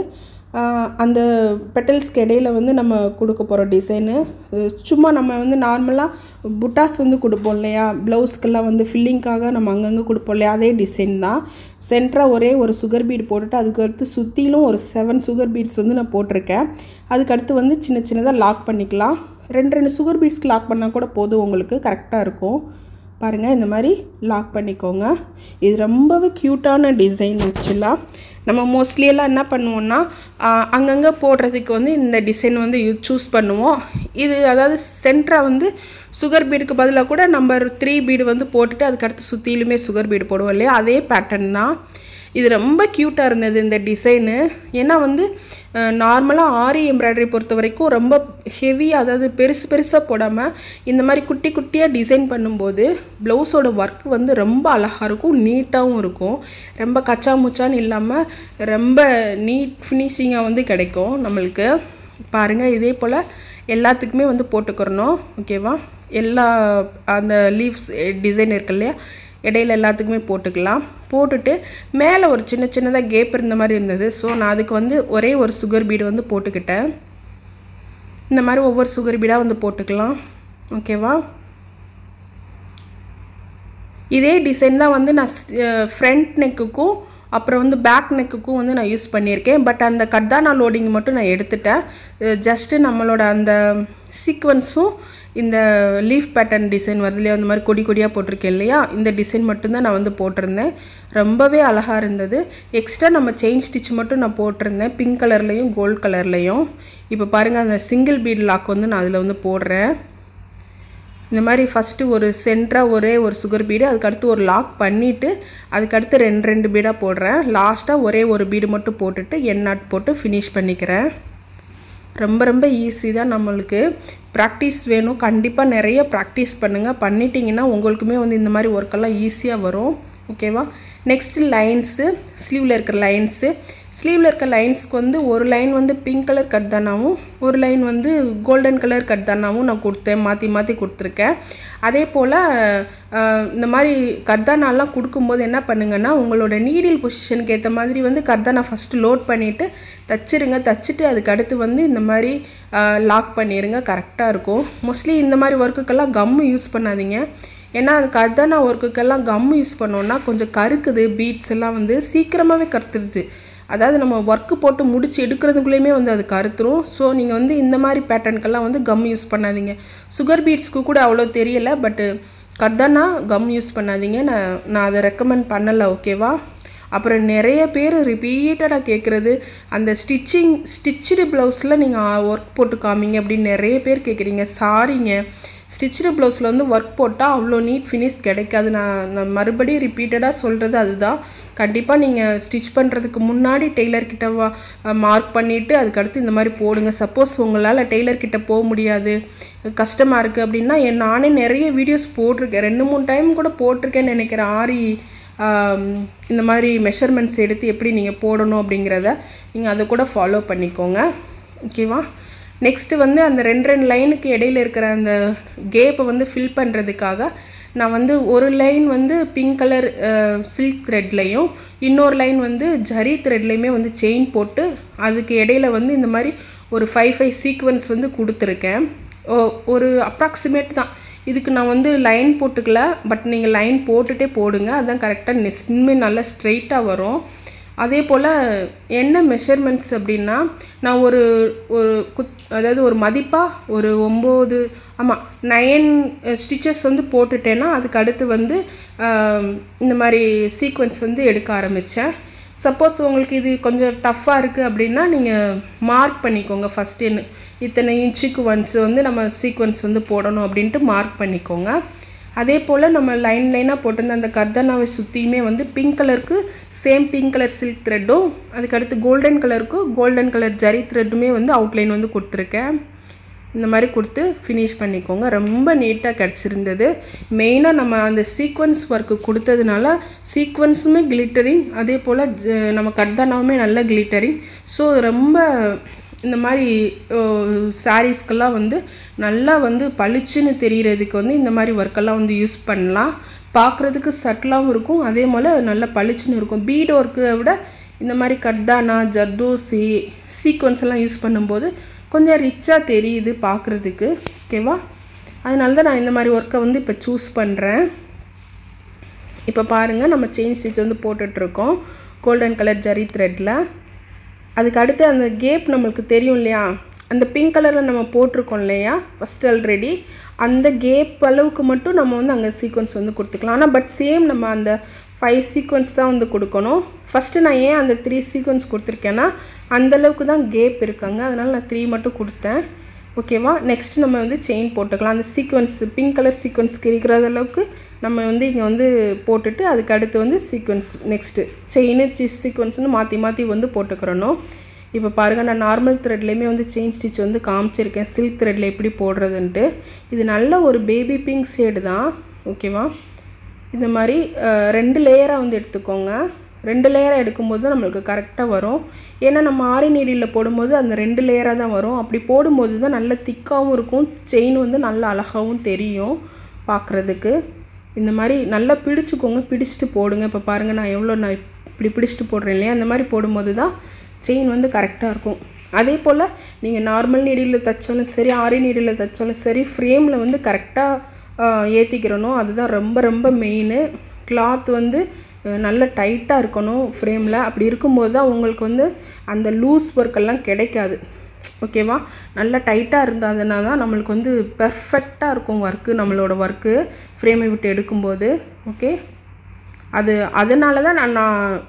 Speaker 2: அந்த பெட்டல்ஸ்க்கு இடையில வந்து நம்ம கொடுக்க போகிற டிசைனு சும்மா நம்ம வந்து நார்மலாக புட்டாஸ் வந்து கொடுப்போம் இல்லையா ப்ளவுஸ்க்கெல்லாம் வந்து ஃபில்லிங்க்காக நம்ம அங்கங்கே கொடுப்போம் இல்லையா அதே டிசைன் தான் சென்டராக ஒரே ஒரு சுகர் பீட் போட்டுட்டு அதுக்கு அடுத்து சுற்றிலும் ஒரு செவன் சுகர் பீட்ஸ் வந்து நான் போட்டிருக்கேன் அதுக்கடுத்து வந்து சின்ன சின்னதாக லாக் பண்ணிக்கலாம் ரெண்டு ரெண்டு சுகர் பீட்ஸ்க்கு லாக் பண்ணால் கூட போதும் உங்களுக்கு கரெக்டாக இருக்கும் பாருங்கள் இந்த மாதிரி லாக் பண்ணிக்கோங்க இது ரொம்பவே க்யூட்டான டிசைன் ஆக்சுவலாக நம்ம மோஸ்ட்லி எல்லாம் என்ன பண்ணுவோம்னா அங்கங்கே போடுறதுக்கு வந்து இந்த டிசைன் வந்து சூஸ் பண்ணுவோம் இது அதாவது சென்டராக வந்து சுகர் பீடுக்கு பதிலாக கூட நம்பர் த்ரீ பீடு வந்து போட்டுட்டு அதுக்கடுத்து சுற்றிலுமே சுகர் பீடு போடுவோம் இல்லையா அதே பேட்டர்ன் தான் இது ரொம்ப க்யூட்டாக இருந்தது இந்த டிசைனு ஏன்னா வந்து நார்மலாக ஆரி எம்ப்ராய்டரி பொறுத்த வரைக்கும் ரொம்ப ஹெவி அதாவது பெருசு பெருசாக போடாமல் இந்த மாதிரி குட்டி குட்டியாக டிசைன் பண்ணும்போது ப்ளவுஸோட ஒர்க் வந்து ரொம்ப அழகாக இருக்கும் நீட்டாகவும் இருக்கும் ரொம்ப கச்சா முச்சான்னு இல்லாமல் ரொம்ப நீட் ஃபினிஷிங்காக வந்து கிடைக்கும் நம்மளுக்கு பாருங்கள் இதே போல் எல்லாத்துக்குமே வந்து போட்டுக்கிறணும் ஓகேவா எல்லா அந்த லீவ்ஸ் டிசைன் இருக்கு இல்லையா இடையில எல்லாத்துக்குமே போட்டுக்கலாம் போட்டுட்டு மேலே ஒரு சின்ன சின்னதாக கேப் இருந்த மாதிரி இருந்தது ஸோ நான் அதுக்கு வந்து ஒரே ஒரு சுகர் பீடு வந்து போட்டுக்கிட்டேன் இந்த மாதிரி ஒவ்வொரு சுகர் பீடாக வந்து போட்டுக்கலாம் ஓகேவா இதே டிசைன் தான் வந்து நான் ஃப்ரண்ட் நெக்குக்கும் அப்புறம் வந்து பேக் நெக்குக்கும் வந்து நான் யூஸ் பண்ணியிருக்கேன் பட் அந்த கர்தானா லோடிங் மட்டும் நான் எடுத்துட்டேன் ஜஸ்ட்டு நம்மளோட அந்த சீக்வன்ஸும் இந்த லீஃப் பேட்டர்ன் டிசைன் வருது இல்லையா அந்த மாதிரி கொடி கொடியாக போட்டிருக்கேன் இல்லையா இந்த டிசைன் மட்டும்தான் நான் வந்து போட்டிருந்தேன் ரொம்பவே அழகாக இருந்தது எக்ஸ்ட்ரா நம்ம செயின் ஸ்டிச் மட்டும் நான் போட்டிருந்தேன் பிங்க் கலர்லேயும் கோல்ட் கலர்லேயும் இப்போ பாருங்கள் அந்த சிங்கிள் பீட் லாக் வந்து நான் அதில் வந்து போடுறேன் இந்த மாதிரி ஃபஸ்ட்டு ஒரு சென்டராக ஒரே ஒரு சுகர் பீடு அதுக்கடுத்து ஒரு லாக் பண்ணிவிட்டு அதுக்கடுத்து ரெண்டு ரெண்டு பீடாக போடுறேன் லாஸ்ட்டாக ஒரே ஒரு பீடு மட்டும் போட்டுட்டு என் நாட் போட்டு ஃபினிஷ் பண்ணிக்கிறேன் ரொம்ப ரொம்ப ஈஸி தான் நம்மளுக்கு ப்ராக்டிஸ் வேணும் கண்டிப்பாக நிறைய ப்ராக்டிஸ் பண்ணுங்கள் பண்ணிட்டீங்கன்னா உங்களுக்குமே வந்து இந்த மாதிரி ஒர்க்கெல்லாம் ஈஸியாக வரும் ஓகேவா நெக்ஸ்ட்டு லைன்ஸு ஸ்லீவில் இருக்கிற லைன்ஸு ஸ்லீவில் இருக்க லைன்ஸ்க்கு வந்து ஒரு லைன் வந்து பிங்க் கலர் கட் தானாவும் ஒரு லைன் வந்து கோல்டன் கலர் கட் தானாவும் நான் கொடுத்தேன் மாற்றி மாற்றி கொடுத்துருக்கேன் அதே போல் இந்த மாதிரி கர்தானாலாம் கொடுக்கும்போது என்ன பண்ணுங்கன்னா உங்களோட நீடில் பொசிஷனுக்கு ஏற்ற மாதிரி வந்து கர்தானா ஃபஸ்ட்டு லோட் பண்ணிவிட்டு தச்சிருங்க தச்சுட்டு அதுக்கு அடுத்து வந்து இந்த மாதிரி லாக் பண்ணிடுங்க கரெக்டாக இருக்கும் மோஸ்ட்லி இந்த மாதிரி ஒர்க்குக்கெல்லாம் கம்மு யூஸ் பண்ணாதீங்க ஏன்னா அது கர்தானா ஒர்க்குக்கெல்லாம் கம்மு யூஸ் பண்ணோன்னா கொஞ்சம் கருக்குது பீட்ஸ் எல்லாம் வந்து சீக்கிரமாகவே கருத்துருது அதாவது நம்ம ஒர்க்கு போட்டு முடிச்சு எடுக்கிறதுக்குள்ளேயுமே வந்து அது கருத்துரும் ஸோ நீங்கள் வந்து இந்த மாதிரி பேட்டர்னுக்கெல்லாம் வந்து கம் யூஸ் பண்ணாதீங்க சுகர் பீட்ஸ்க்கு கூட அவ்வளோ தெரியலை பட்டு கர்தானா கம் யூஸ் பண்ணாதீங்க நான் நான் அதை ரெக்கமெண்ட் பண்ணலை ஓகேவா அப்புறம் நிறைய பேர் ரிப்பீட்டடாக கேட்குறது அந்த ஸ்டிச்சிங் ஸ்டிச்சுடு ப்ளவுஸில் நீங்கள் ஒர்க் போட்டு காமிங்க அப்படின்னு நிறைய பேர் கேட்குறீங்க சாரிங்க ஸ்டிச்சுடு ப்ளவுஸில் வந்து ஒர்க் போட்டால் அவ்வளோ நீட் ஃபினிஷ் கிடைக்காது நான் நான் மறுபடியும் ரிப்பீட்டடாக சொல்கிறது அதுதான் கண்டிப்பாக நீங்கள் ஸ்டிச் பண்ணுறதுக்கு முன்னாடி டெய்லர்கிட்ட வா மார்க் பண்ணிவிட்டு அதுக்கடுத்து இந்த மாதிரி போடுங்க சப்போஸ் உங்களால் டெய்லர்கிட்ட போக முடியாது கஷ்டமாக இருக்குது அப்படின்னா என் நானே நிறைய வீடியோஸ் போட்டிருக்கேன் ரெண்டு மூணு டைம் கூட போட்டிருக்கேன்னு நினைக்கிறேன் ஆரி இந்த மாதிரி மெஷர்மெண்ட்ஸ் எடுத்து எப்படி நீங்கள் போடணும் அப்படிங்கிறத நீங்கள் அதை கூட ஃபாலோ பண்ணிக்கோங்க ஓகேவா நெக்ஸ்ட்டு வந்து அந்த ரெண்டு ரெண்டு லைனுக்கு இடையில இருக்கிற அந்த கேப்பை வந்து ஃபில் பண்ணுறதுக்காக நான் வந்து ஒரு லைன் வந்து பிங்க் கலர் சில்க் த்ரெட்லையும் இன்னொரு லைன் வந்து ஜரி த்ரெட்லையுமே வந்து செயின் போட்டு அதுக்கு இடையில வந்து இந்த மாதிரி ஒரு ஃபைவ் ஃபைவ் சீக்வன்ஸ் வந்து கொடுத்துருக்கேன் ஒரு அப்ராக்சிமேட் தான் இதுக்கு நான் வந்து லைன் போட்டுக்கல பட் நீங்கள் லைன் போட்டுகிட்டே போடுங்க அதுதான் கரெக்டாக நெஸ்மே நல்லா ஸ்ட்ரெயிட்டாக வரும் அதே போல் என்ன மெஷர்மெண்ட்ஸ் அப்படின்னா நான் ஒரு ஒரு குத் அதாவது ஒரு மதிப்பாக ஒரு ஒம்பது ஆமாம் நயன் ஸ்டிச்சஸ் வந்து போட்டுட்டேன்னா அதுக்கு அடுத்து வந்து இந்த மாதிரி சீக்வன்ஸ் வந்து எடுக்க ஆரம்பித்தேன் சப்போஸ் உங்களுக்கு இது கொஞ்சம் டஃப்பாக இருக்குது அப்படின்னா நீங்கள் மார்க் பண்ணிக்கோங்க ஃபஸ்ட் என்ன இத்தனை இன்ச்சுக்கு ஒன்ஸ் வந்து நம்ம சீக்வன்ஸ் வந்து போடணும் அப்படின்ட்டு மார்க் பண்ணிக்கோங்க அதே போல் நம்ம லைன் லைனாக போட்டிருந்த அந்த கர்தனாவை சுற்றியுமே வந்து பிங்க் கலருக்கு சேம் பிங்க் கலர் சில்க் த்ரெட்டும் அதுக்கடுத்து கோல்டன் கலருக்கு கோல்டன் கலர் ஜரி த்ரெட்டுமே வந்து அவுட்லைன் வந்து கொடுத்துருக்கேன் இந்த மாதிரி கொடுத்து ஃபினிஷ் பண்ணிக்கோங்க ரொம்ப நீட்டாக கிடச்சிருந்தது மெயினாக நம்ம அந்த சீக்வன்ஸ் ஒர்க்கு கொடுத்ததுனால சீக்வன்ஸுமே கிளிட்டரிங் அதே போல் நம்ம கர்தானாவுமே நல்ல கிளிட்டரிங் ஸோ ரொம்ப இந்த மாதிரி சாரீஸ்க்கெல்லாம் வந்து நல்லா வந்து பளிச்சுன்னு தெரிகிறதுக்கு வந்து இந்த மாதிரி ஒர்க்கெல்லாம் வந்து யூஸ் பண்ணலாம் பார்க்குறதுக்கு சட்டிலாகவும் இருக்கும் அதே போல் நல்லா பளிச்சுன்னு இருக்கும் பீட் ஒர்க்கை விட இந்த மாதிரி கர்தானா ஜர்தோசி சீக்வன்ஸ் எல்லாம் யூஸ் பண்ணும்போது கொஞ்சம் ரிச்சாக தெரியுது பார்க்குறதுக்கு ஓகேவா அதனால தான் நான் இந்த மாதிரி ஒர்க்கை வந்து இப்போ சூஸ் பண்ணுறேன் இப்போ பாருங்கள் நம்ம செயின் ஸ்டிச் வந்து போட்டுட்ருக்கோம் கோல்டன் கலர் ஜரி த்ரெட்டில் அதுக்கு அடுத்து அந்த கேப் நம்மளுக்கு தெரியும் இல்லையா அந்த பிங்க் கலரில் நம்ம போட்டிருக்கோம் இல்லையா ஃபஸ்ட் ஆல்ரெடி அந்த கேப் அளவுக்கு மட்டும் நம்ம வந்து அங்கே சீக்வன்ஸ் வந்து கொடுத்துக்கலாம் ஆனால் பட் சேம் நம்ம அந்த ஃபைவ் சீக்வன்ஸ் தான் வந்து கொடுக்கணும் ஃபஸ்ட்டு நான் ஏன் அந்த த்ரீ சீக்வன்ஸ் கொடுத்துருக்கேன்னா அந்தளவுக்கு தான் கேப் இருக்காங்க அதனால் நான் த்ரீ மட்டும் கொடுத்தேன் ஓகேவா நெக்ஸ்ட் நம்ம வந்து செயின் போட்டுக்கலாம் அந்த சீக்வன்ஸ் பிங்க் கலர் சீக்வன்ஸ்க்கு இருக்கிற அளவுக்கு நம்ம வந்து இங்கே வந்து போட்டுட்டு அதுக்கு அடுத்து வந்து சீக்வன்ஸ் நெக்ஸ்ட்டு செயின் சீக்வன்ஸ்னு மாற்றி மாற்றி வந்து போட்டுக்கிறணும் இப்போ பாருங்கள் நான் நார்மல் த்ரெட்லேயுமே வந்து செயின் ஸ்டிச் வந்து காமிச்சிருக்கேன் சில்க் த்ரெட்டில் எப்படி போடுறதுன்ட்டு இது நல்ல ஒரு பேபி பிங்க் ஷேடு தான் ஓகேவா இந்த மாதிரி ரெண்டு லேயராக வந்து எடுத்துக்கோங்க ரெண்டு லேயராக எடுக்கும்போது தான் நம்மளுக்கு கரெக்டாக வரும் ஏன்னா நம்ம ஆரி நீடியில் போடும்போது அந்த ரெண்டு லேயராக தான் வரும் அப்படி போடும்போது தான் நல்ல திக்காகவும் இருக்கும் செயின் வந்து நல்ல அழகாகவும் தெரியும் பார்க்குறதுக்கு இந்த மாதிரி நல்லா பிடிச்சிக்கோங்க பிடிச்சிட்டு போடுங்க இப்போ பாருங்கள் நான் எவ்வளோ நான் இப்படி பிடிச்சிட்டு போடுறேன் இல்லையா அந்த மாதிரி போடும்போது தான் செயின் வந்து கரெக்டாக இருக்கும் அதே போல் நீங்கள் நார்மல் நீடியில் தைச்சாலும் சரி ஆரி நீடியில் தைச்சாலும் சரி ஃப்ரேமில் வந்து கரெக்டாக ஏற்றிக்கிறணும் அதுதான் ரொம்ப ரொம்ப மெயின் கிளாத் வந்து நல்ல டைட்டாக இருக்கணும் ஃப்ரேமில் அப்படி இருக்கும்போது தான் உங்களுக்கு வந்து அந்த லூஸ் ஒர்க்கெல்லாம் கிடைக்காது ஓகேவா நல்லா டைட்டாக இருந்ததுனா தான் நம்மளுக்கு வந்து பெர்ஃபெக்டாக இருக்கும் ஒர்க்கு நம்மளோட ஒர்க்கு ஃப்ரேமை விட்டு எடுக்கும்போது ஓகே அது அதனால தான் நான்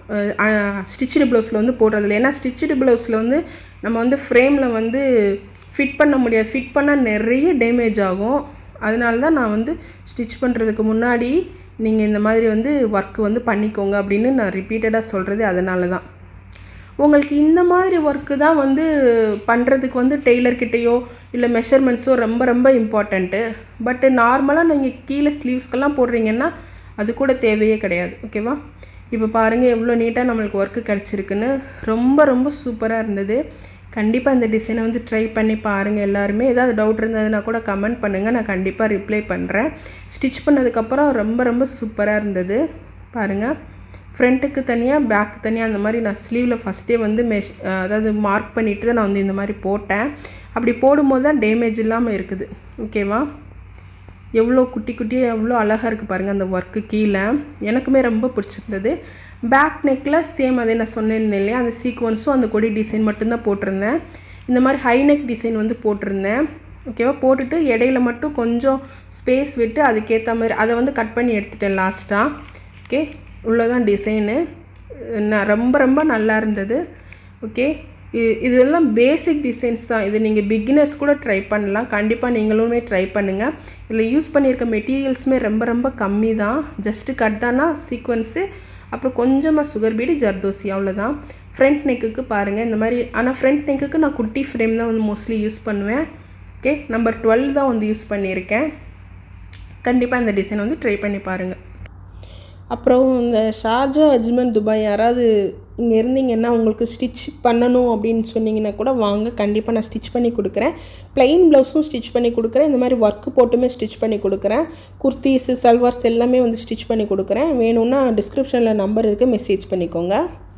Speaker 2: நான் ஸ்டிச்சுடு ப்ளவுஸில் வந்து போடுறதில்ல ஏன்னா ஸ்டிச்சுடு ப்ளவுஸில் வந்து நம்ம வந்து ஃப்ரேமில் வந்து ஃபிட் பண்ண முடியாது ஃபிட் பண்ணால் நிறைய டேமேஜ் ஆகும் அதனால தான் நான் வந்து ஸ்டிச் பண்ணுறதுக்கு முன்னாடி நீங்கள் இந்த மாதிரி வந்து ஒர்க்கு வந்து பண்ணிக்கோங்க அப்படின்னு நான் ரிப்பீட்டடாக சொல்கிறது அதனால தான் உங்களுக்கு இந்த மாதிரி ஒர்க்கு தான் வந்து பண்ணுறதுக்கு வந்து டெய்லர்கிட்டேயோ இல்லை மெஷர்மெண்ட்ஸோ ரொம்ப ரொம்ப இம்பார்ட்டண்ட்டு பட்டு நார்மலாக நீங்கள் கீழே ஸ்லீவ்ஸ்க்கெல்லாம் போடுறீங்கன்னா அது கூட தேவையே கிடையாது ஓகேவா இப்போ பாருங்கள் எவ்வளோ நீட்டாக நம்மளுக்கு ஒர்க்கு கிடச்சிருக்குன்னு ரொம்ப ரொம்ப சூப்பராக இருந்தது கண்டிப்பாக இந்த டிசைனை வந்து ட்ரை பண்ணி பாருங்கள் எல்லாருமே ஏதாவது டவுட் இருந்ததுன்னா கூட கமெண்ட் பண்ணுங்கள் நான் கண்டிப்பாக ரிப்ளை பண்ணுறேன் ஸ்டிச் பண்ணதுக்கப்புறம் ரொம்ப ரொம்ப சூப்பராக இருந்தது பாருங்கள் ஃப்ரண்ட்டுக்கு தனியாக பேக்கு தனியாக அந்த மாதிரி நான் ஸ்லீவில் ஃபஸ்ட்டே வந்து மெஷ் அதாவது மார்க் பண்ணிவிட்டு தான் நான் வந்து இந்த மாதிரி போட்டேன் அப்படி போடும்போது தான் டேமேஜ் இல்லாமல் இருக்குது ஓகேவா எவ்வளோ குட்டி குட்டியாக எவ்வளோ அழகாக இருக்குது பாருங்கள் அந்த ஒர்க்கு கீழே எனக்குமே ரொம்ப பிடிச்சிருந்தது பேக் நெக்கில் சேம் அதே நான் சொன்னிருந்தேன் இல்லையா அந்த சீக்வன்ஸும் அந்த கொடி டிசைன் மட்டும்தான் போட்டிருந்தேன் இந்த மாதிரி ஹை நெக் டிசைன் வந்து போட்டிருந்தேன் ஓகேவா போட்டுட்டு இடையில மட்டும் கொஞ்சம் ஸ்பேஸ் விட்டு அதுக்கேற்ற மாதிரி அதை வந்து கட் பண்ணி எடுத்துட்டேன் லாஸ்ட்டாக ஓகே உள்ளதான் டிசைனு நான் ரொம்ப ரொம்ப நல்லா இருந்தது ஓகே இதெல்லாம் பேசிக் டிசைன்ஸ் தான் இது நீங்கள் பிகினர்ஸ் கூட ட்ரை பண்ணலாம் கண்டிப்பாக நீங்களுமே ட்ரை பண்ணுங்கள் இதில் யூஸ் பண்ணியிருக்க மெட்டீரியல்ஸுமே ரொம்ப ரொம்ப கம்மி தான் ஜஸ்ட்டு கட் தானா சீக்வன்ஸு அப்புறம் கொஞ்சமாக சுகர் பீடி ஜர்தோசி அவ்வளோதான் ஃப்ரண்ட் நெக்குக்கு பாருங்கள் இந்த மாதிரி ஆனால் ஃப்ரண்ட் நெக்குக்கு நான் குட்டி ஃப்ரேம் தான் வந்து மோஸ்ட்லி யூஸ் பண்ணுவேன் ஓகே நம்பர் டுவெல் தான் வந்து யூஸ் பண்ணியிருக்கேன் கண்டிப்பாக இந்த டிசைன் வந்து ட்ரை பண்ணி பாருங்கள் அப்புறம் இந்த ஷார்ஜா அஜ்மன் துபாய் யாராவது இங்கே இருந்தீங்கன்னா உங்களுக்கு ஸ்டிச் பண்ணணும் அப்படின்னு சொன்னீங்கன்னா கூட வாங்க கண்டிப்பாக நான் ஸ்டிச் பண்ணி கொடுக்குறேன் ப்ளைன் ப்ளவுஸும் ஸ்டிச் பண்ணி கொடுக்குறேன் இந்த மாதிரி ஒர்க்கு போட்டுமே ஸ்டிச் பண்ணி கொடுக்குறேன் குர்த்தீஸு சல்வார்ஸ் எல்லாமே வந்து ஸ்டிச் பண்ணி கொடுக்குறேன் வேணும்னா டிஸ்கிரிப்ஷனில் நம்பர் இருக்குது மெசேஜ் பண்ணிக்கோங்க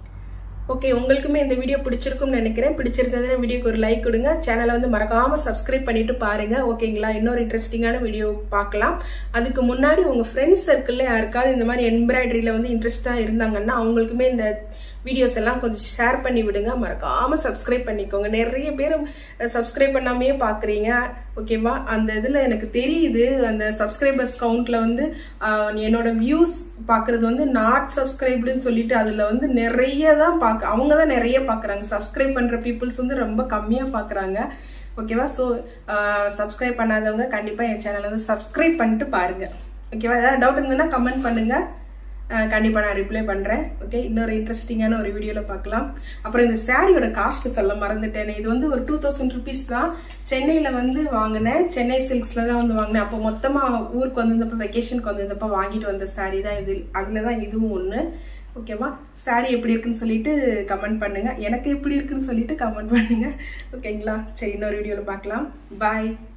Speaker 1: ஓகே உங்களுக்குமே இந்த வீடியோ பிடிச்சிருக்கும்னு நினைக்கிறேன் பிடிச்சிருந்ததுன்னா வீடியோக்கு ஒரு லைக் கொடுங்க சேனலை வந்து மறக்காம சப்ஸ்கிரைப் பண்ணிட்டு பாருங்க ஓகேங்களா இன்னொரு இன்ட்ரெஸ்டிங்கான வீடியோ பார்க்கலாம் அதுக்கு முன்னாடி உங்க ஃப்ரெண்ட்ஸ் சர்க்கிள்ல யாருக்காவது இந்த மாதிரி எம்ப்ராய்டரியில வந்து இன்ட்ரெஸ்டா இருந்தாங்கன்னா அவங்களுக்குமே இந்த வீடியோஸ் எல்லாம் கொஞ்சம் ஷேர் பண்ணி விடுங்க மறக்காம சப்ஸ்கிரைப் பண்ணிக்கோங்க நிறைய பேர் சப்ஸ்கிரைப் பண்ணாமே பாக்குறீங்க ஓகேவா அந்த இதுல எனக்கு தெரியுது அந்த சப்ஸ்கிரைபர்ஸ் கவுண்ட்ல வந்து என்னோட வியூஸ் பாக்குறது வந்து நாட் சப்ஸ்கிரைப்டுன்னு சொல்லிட்டு அதுல வந்து நிறைய தான் பாக்க அவங்க தான் நிறைய பாக்குறாங்க சப்ஸ்கிரைப் பண்ற பீப்புள்ஸ் வந்து ரொம்ப கம்மியா பாக்குறாங்க ஓகேவா ஸோ சப்ஸ்கிரைப் பண்ணாதவங்க கண்டிப்பா என் சேனலை வந்து சப்ஸ்கிரைப் பண்ணிட்டு பாருங்க ஓகேவா ஏதாவது டவுட் இருந்ததுன்னா கமெண்ட் பண்ணுங்க கண்டிப்பாக நான் ரிப்ளை பண்ணுறேன் ஓகே இன்னொரு இன்ட்ரெஸ்டிங்கான ஒரு வீடியோவில் பார்க்கலாம் அப்புறம் இந்த சாரியோட காஸ்ட் சொல்ல மறந்துட்டேன் இது வந்து ஒரு டூ தௌசண்ட் ருபீஸ் தான் சென்னையில் வந்து வாங்கினேன் சென்னை சில்க்ஸில் தான் வந்து வாங்கினேன் அப்போ மொத்தமாக ஊருக்கு வந்திருந்தப்போ வெக்கேஷனுக்கு வந்திருந்தப்போ வாங்கிட்டு வந்த சாரி தான் இது அதில் தான் இதுவும் ஒன்று ஓகேவா சாரி எப்படி இருக்குன்னு சொல்லிட்டு கமெண்ட் பண்ணுங்க எனக்கு எப்படி இருக்குன்னு சொல்லிட்டு கமெண்ட் பண்ணுங்க ஓகேங்களா சரி இன்னொரு வீடியோவில் பார்க்கலாம் பாய்